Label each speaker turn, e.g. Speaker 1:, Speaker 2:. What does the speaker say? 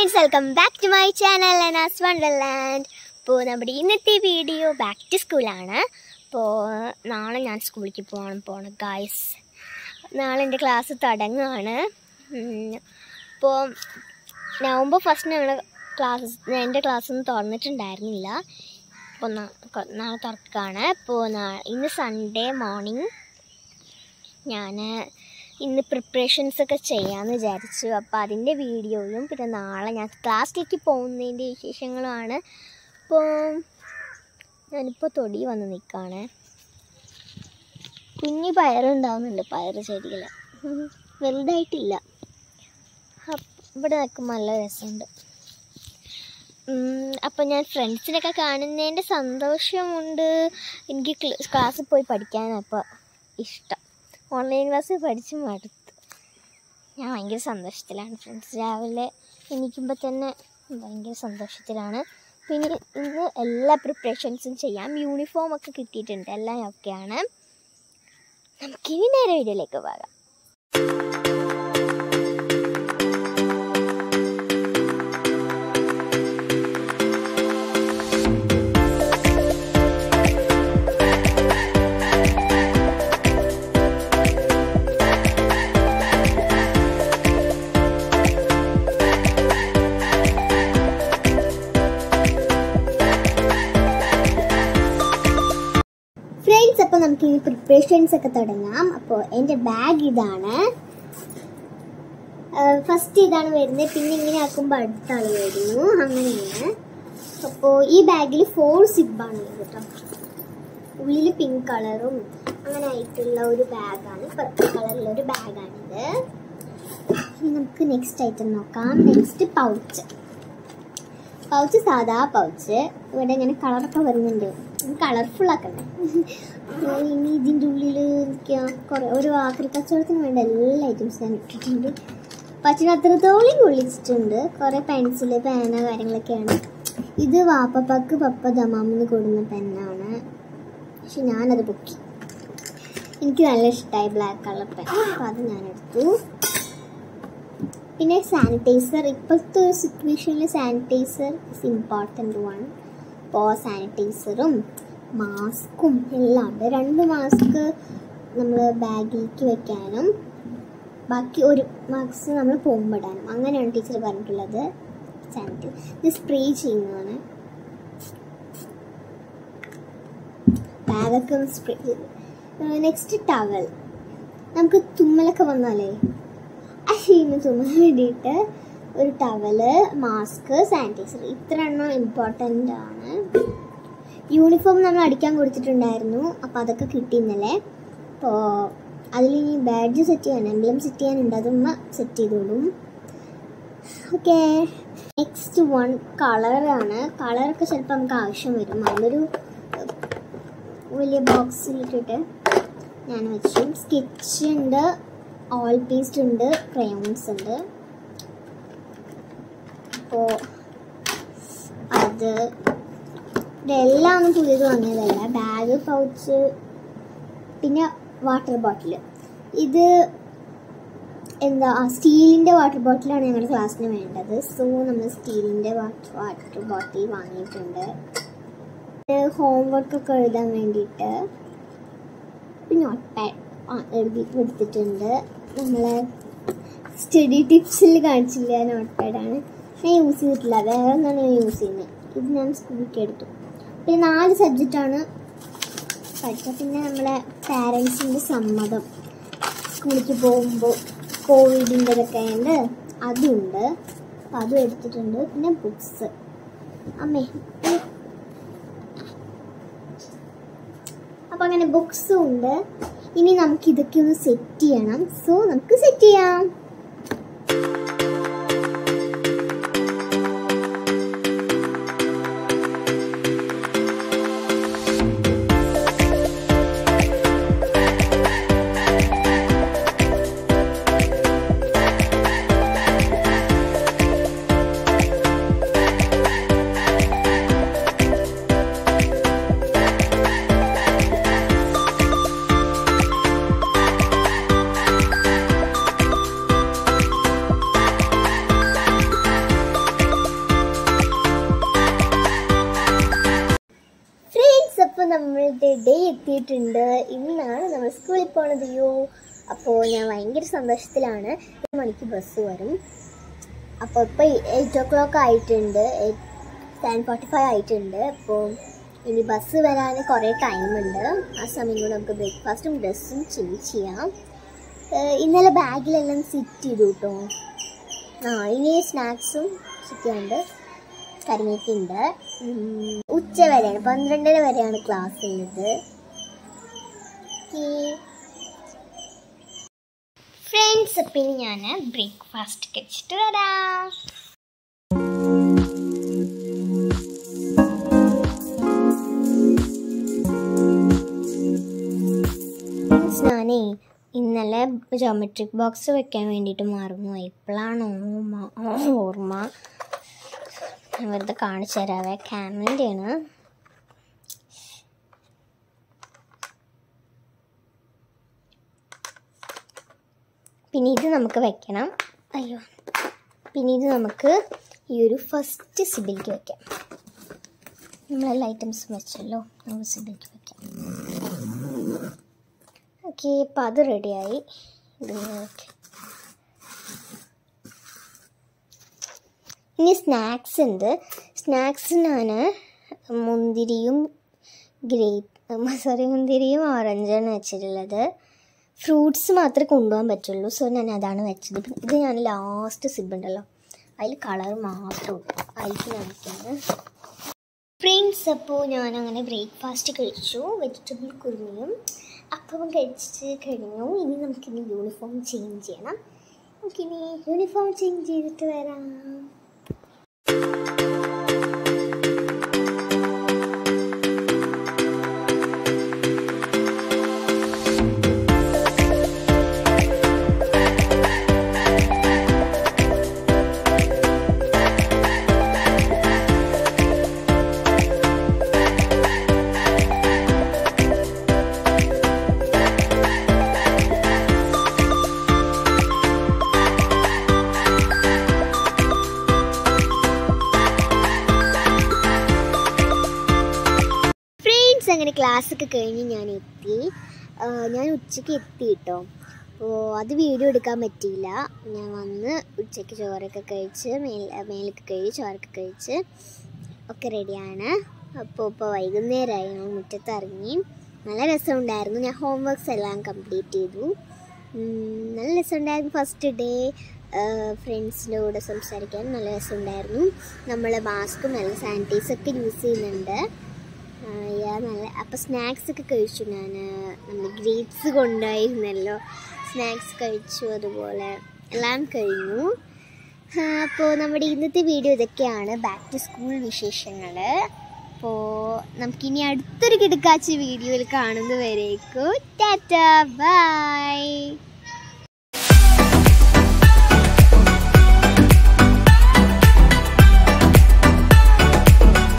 Speaker 1: friends welcome back to my channel Anas Wonderland അപ്പോൾ നമ്മുടെ ഇന്നത്തെ വീഡിയോ ബാക്ക് ടു സ്കൂളാണ് അപ്പോൾ നാളെ ഞാൻ സ്കൂളിലേക്ക് പോകണം പോകണം ഗായ്സ് നാളെ എൻ്റെ ക്ലാസ് തുടങ്ങുകയാണ് അപ്പോൾ നവംബർ ഫസ്റ്റ് ഞങ്ങൾ ക്ലാസ് എൻ്റെ ക്ലാസ് ഒന്നും തുറന്നിട്ടുണ്ടായിരുന്നില്ല അപ്പോൾ നാളെ തുറക്കുകയാണ് അപ്പോൾ നാ- ഇന്ന് സൺഡേ മോർണിംഗ് ഞാൻ ഇന്ന് പ്രിപ്പറേഷൻസ് ഒക്കെ ചെയ്യാമെന്ന് വിചാരിച്ചു അപ്പോൾ അതിൻ്റെ വീഡിയോയും പിന്നെ നാളെ ഞാൻ ക്ലാസ്സിലേക്ക് പോകുന്നതിൻ്റെ വിശേഷങ്ങളുമാണ് അപ്പോൾ ഞാനിപ്പോൾ തൊടി വന്ന് നിൽക്കുകയാണ് കുഞ്ഞി പയറുണ്ടാവുന്നുണ്ട് പയറ് ചെടികൾ വലുതായിട്ടില്ല അപ്പ് ഇവിടെ നിൽക്കുമ്പോൾ നല്ല രസമുണ്ട് അപ്പം ഞാൻ ഫ്രണ്ട്സിനൊക്കെ കാണുന്നതിൻ്റെ സന്തോഷമുണ്ട് എനിക്ക് ക്ലാസ്സിൽ പോയി പഠിക്കാനാണ് ഇപ്പോൾ ഇഷ്ടം ഓൺലൈൻ ക്ലാസ് പഠിച്ച് മടുത്തു ഞാൻ ഭയങ്കര സന്തോഷത്തിലാണ് ഫ്രണ്ട്സ് രാവിലെ എണീക്കുമ്പോൾ തന്നെ ഭയങ്കര സന്തോഷത്തിലാണ് പിന്നെ ഇന്ന് എല്ലാ പ്രിപ്പറേഷൻസും ചെയ്യാം യൂണിഫോം ഒക്കെ കിട്ടിയിട്ടുണ്ട് എല്ലാം ഓക്കെയാണ് നമുക്കിനി നേരെ വീഡിയോയിലേക്ക് പോകാം ഫ്രണ്ട്സ് അപ്പോൾ നമുക്ക് ഈ പ്രിപ്പറേഷൻസ് ഒക്കെ തുടങ്ങാം അപ്പോൾ എൻ്റെ ബാഗ് ഇതാണ് ഫസ്റ്റ് ഇതാണ് വരുന്നത് പിന്നെ ഇങ്ങനെ ആക്കുമ്പോൾ അടുത്ത ആൾ വരുന്നു അങ്ങനെയാണ് അപ്പോൾ ഈ ബാഗിൽ ഫോർ സിബാണ് കേട്ടോ ഉള്ളിൽ പിങ്ക് കളറും അങ്ങനെ ആയിട്ടുള്ള ഒരു ബാഗാണ് പർപ്പിൾ കളറിലുള്ള ഒരു ബാഗാണിത് ഇനി നമുക്ക് നെക്സ്റ്റ് ഐറ്റം നോക്കാം നെക്സ്റ്റ് പൗച്ച് പൗച്ച് സാധാ പൗച്ച് ഇവിടെ ഇങ്ങനെ കളറൊക്കെ വരുന്നുണ്ട് കളർഫുൾ ആക്കണ്ടേ അപ്പോൾ ഇനി ഇതിൻ്റെ ഉള്ളിൽ എനിക്ക് കുറേ ഒരു ആക്രി കച്ചവടത്തിന് വേണ്ട എല്ലാ ഐറ്റംസ് ഞാൻ ഇട്ടിട്ടുണ്ട് പച്ചിന് അത്രത്തോളം കൊള്ളിച്ചിട്ടുണ്ട് കുറേ പെൻസില് പേന കാര്യങ്ങളൊക്കെയാണ് ഇത് വാപ്പപ്പാക്ക് പപ്പ ദമാമെന്ന് കൊടുന്ന പെന്നാണ് പക്ഷെ ഞാനത് പൊക്കി എനിക്ക് നല്ല ഇഷ്ടമായി ബ്ലാക്ക് കളർ പെൻ അപ്പോൾ അത് ഞാൻ എടുത്തു പിന്നെ സാനിറ്റൈസർ ഇപ്പോഴത്തെ ഒരു സിറ്റുവേഷനിൽ സാനിറ്റൈസർ ഇസ് ഇമ്പോർട്ടൻ്റ് വൺ അപ്പോൾ സാനിറ്റൈസറും മാസ്കും എല്ലാം ഉണ്ട് രണ്ട് മാസ്ക് നമ്മൾ ബാഗിലേക്ക് വെക്കാനും ബാക്കി ഒരു മാസ്ക് നമ്മൾ പോകുമ്പോൾ ഇടാനും അങ്ങനെയാണ് ടീച്ചർ പറഞ്ഞിട്ടുള്ളത് സാനിറ്റൈസർ ഇത് സ്പ്രേ ചെയ്യുന്നതാണ് ബാഗൊക്കെ ഒന്ന് സ്പ്രേ ചെയ്ത് നെക്സ്റ്റ് ടവൽ നമുക്ക് തുമ്മലൊക്കെ വന്നാലേ അശീന് തുമ്മാൻ വേണ്ടിയിട്ട് ഒരു ടവല് മാസ്ക് സാനിറ്റൈസർ ഇത്ര എണ്ണം ഇമ്പോർട്ടൻ്റ് ആണ് യൂണിഫോം നമ്മൾ അടിക്കാൻ കൊടുത്തിട്ടുണ്ടായിരുന്നു അപ്പോൾ അതൊക്കെ കിട്ടി ഇന്നലെ അപ്പോൾ അതിലിനി ബാഡ്ജ് സെറ്റ് ചെയ്യാൻ എംബ്ലം സെറ്റ് ചെയ്യാനുണ്ട് അതുമ്മ സെറ്റ് ചെയ്തോളും ഓക്കെ നെക്സ്റ്റ് വൺ കളറാണ് കളറൊക്കെ ചിലപ്പോൾ നമുക്ക് ആവശ്യം വരും അതിലൊരു വലിയ ബോക്സിലിട്ടിട്ട് ഞാൻ വെച്ചു സ്കെച്ച് ഉണ്ട് ഓയിൽ പേസ്റ്റ് ഉണ്ട് ക്രയോൺസ് ഉണ്ട് അപ്പോൾ അത് ഇതെല്ലാം ഒന്നും പുതിയത് വാങ്ങിയതല്ല ബാഗ് പൗച്ച് പിന്നെ വാട്ടർ ബോട്ടിൽ ഇത് എന്താ സ്റ്റീലിൻ്റെ വാട്ടർ ബോട്ടിലാണ് ഞങ്ങളുടെ ക്ലാസ്സിന് വേണ്ടത് സോ നമ്മൾ സ്റ്റീലിൻ്റെ വാട്ടർ ബോട്ടിൽ വാങ്ങിയിട്ടുണ്ട് ഹോംവർക്കൊക്കെ എഴുതാൻ വേണ്ടിയിട്ട് പിന്നെ നോട്ട് പാഡ് ആ എഴുതി എടുത്തിട്ടുണ്ട് നമ്മളെ സ്റ്റഡി ടിപ്സിൽ കാണിച്ചില്ല നോട്ട് പാഡാണ് ഞാൻ യൂസ് ചെയ്തിട്ടില്ല വേറെ ഒന്നാണ് ഞാൻ യൂസ് ചെയ്യുന്നത് ഇത് ഞാൻ സ്കൂളിലേക്ക് എടുത്തു പിന്നെ നാല് സബ്ജക്റ്റാണ് പഠിച്ചത് പിന്നെ നമ്മളെ പാരൻസിൻ്റെ സമ്മതം സ്കൂളിലേക്ക് പോകുമ്പോൾ കോവിഡിൻ്റെ ഇതൊക്കെ ഉണ്ട് അതുണ്ട് അപ്പം അതും എടുത്തിട്ടുണ്ട് പിന്നെ ബുക്സ് അമ്മേ അപ്പോൾ അങ്ങനെ ബുക്സും ഉണ്ട് ഇനി നമുക്ക് ഇതൊക്കെ ഒന്ന് സെറ്റ് ചെയ്യണം സോ നമുക്ക് സെറ്റ് ചെയ്യാം നമ്മളുടെ ഡേ എത്തിയിട്ടുണ്ട് ഇന്നാണ് നമ്മൾ സ്കൂളിൽ പോണത് യോ അപ്പോൾ ഞാൻ ഭയങ്കര സന്തോഷത്തിലാണ് ഒരു മണിക്ക് ബസ് വരും അപ്പോൾ ഇപ്പോൾ എയ്റ്റ് ഓ ക്ലോക്ക് ആയിട്ടുണ്ട് ടെൻ ഫോർട്ടി ഫൈവ് ആയിട്ടുണ്ട് അപ്പോൾ ഇനി ബസ് വരാൻ കുറേ ടൈമുണ്ട് ആ സമയം കൊണ്ട് നമുക്ക് ബ്രേക്ക്ഫാസ്റ്റും ഡ്രസ്സും ചേഞ്ച് ചെയ്യാം ഏഹ് ഇന്നലെ ബാഗിലെല്ലാം സിറ്റ് ചെയ്തു കേട്ടോ ആ ഇനി സ്നാക്സും ചിക്കുണ്ട് കരിമീക്കുണ്ട് ഉച്ച വരെയാണ് പന്ത്രണ്ടര വരെയാണ് ക്ലാസ് ഉള്ളത് ഫ്രണ്ട്സ് പിന്നെ ഞാൻ ബ്രേക്ക്ഫാസ്റ്റ് കഴിച്ചിട്ട് വരാം Friends, ഞാനേ ഇന്നലെ ജോമെട്രിക് ബോക്സ് വെക്കാൻ വേണ്ടിയിട്ട് മറന്നുപോയി ഇപ്പോഴാണ് ഓർമ്മ ഓർമ്മ ഞാൻ വെറുതെ കാണിച്ചു തരാവേ ക്യാമറൻ്റെയാണ് പിന്നെ ഇത് നമുക്ക് വെക്കണം അയ്യോ പിന്നെ ഇത് നമുക്ക് ഈ ഒരു ഫസ്റ്റ് സിബിലേക്ക് വെക്കാം നമ്മളെല്ലാ ഐറ്റംസും വെച്ചല്ലോ നമുക്ക് സിബിലേക്ക് വെക്കാം ഓക്കെ ഇപ്പം അത് റെഡിയായി ഇത് ഓക്കെ ഇനി സ്നാക്സ് ഉണ്ട് സ്നാക്സ് ഞാൻ മുന്തിരിയും ഗ്രേപ്പ് സോറി മുന്തിരിയും ഓറഞ്ചാണ് വെച്ചിട്ടുള്ളത് ഫ്രൂട്ട്സ് മാത്രമേ കൊണ്ടുപോകാൻ പറ്റുള്ളൂ സോ ഞാൻ അതാണ് വെച്ചത് പിന്നെ ഇത് ഞാൻ ലാസ്റ്റ് സിബ് ഉണ്ടല്ലോ അതിൽ കളർ മാത്രമേ ഉള്ളൂ അതിലേക്ക് ഞാൻ വയ്ക്കുന്നത് ഫ്രണ്ട്സ് അപ്പോൾ ഞാൻ അങ്ങനെ ബ്രേക്ക്ഫാസ്റ്റ് കഴിച്ചു വെജിറ്റബിൾ കുരുമിയും അപ്പം കഴിച്ച് കഴിഞ്ഞു ഇനി നമുക്കിനി യൂണിഫോം ചേഞ്ച് ചെയ്യണം നമുക്കിനി യൂണിഫോം ചേഞ്ച് ചെയ്തിട്ട് വരാം ഫ്രണ്ട്സ് അങ്ങനെ ക്ലാസ് ഒക്കെ കഴിഞ്ഞ് ഞാൻ എത്തി ആ, ഞാൻ ഉച്ചയ്ക്ക് എത്തി കേട്ടോ അപ്പോൾ അത് വീഡിയോ എടുക്കാൻ പറ്റിയില്ല ഞാൻ വന്ന് ഉച്ചയ്ക്ക് ചോറൊക്കെ കഴിച്ച് മേൽ മേലൊക്കെ കഴിച്ച് ചോറൊക്കെ കഴിച്ച് ഒക്കെ റെഡിയാണ് അപ്പോൾ ഇപ്പോൾ വൈകുന്നേരമായി ഞാൻ മുറ്റത്ത് ഇറങ്ങി നല്ല രസമുണ്ടായിരുന്നു ഞാൻ ഹോംവർക്ക്സ് എല്ലാം കംപ്ലീറ്റ് ചെയ്തു ഉം, നല്ല രസമുണ്ടായിരുന്നു ഫസ്റ്റ് ഡേ ഫ്രണ്ട്സിൻ്റെ കൂടെ സംസാരിക്കാൻ നല്ല രസമുണ്ടായിരുന്നു നമ്മൾ മാസ്കും നല്ല സാനിറ്റൈസൊക്കെ യൂസ് ചെയ്യുന്നുണ്ട് ആ, യാ നല്ല അപ്പോൾ സ്നാക്സ് ഒക്കെ കഴിച്ചു ഞാൻ നമ്മൾ ഗ്രേപ്സ് കൊണ്ടായിരുന്നല്ലോ സ്നാക്സ് കഴിച്ചു അതുപോലെ എല്ലാം കഴിഞ്ഞു അപ്പോൾ നമ്മുടെ ഇന്നത്തെ വീഡിയോ ഇതൊക്കെയാണ് ബാക്ക് ടു സ്കൂൾ വിശേഷങ്ങൾ അപ്പോൾ നമുക്കിനി അടുത്തൊരു കിടക്കാച്ച വീഡിയോയിൽ കാണുന്നവരേക്കും ടാറ്റ ബൈ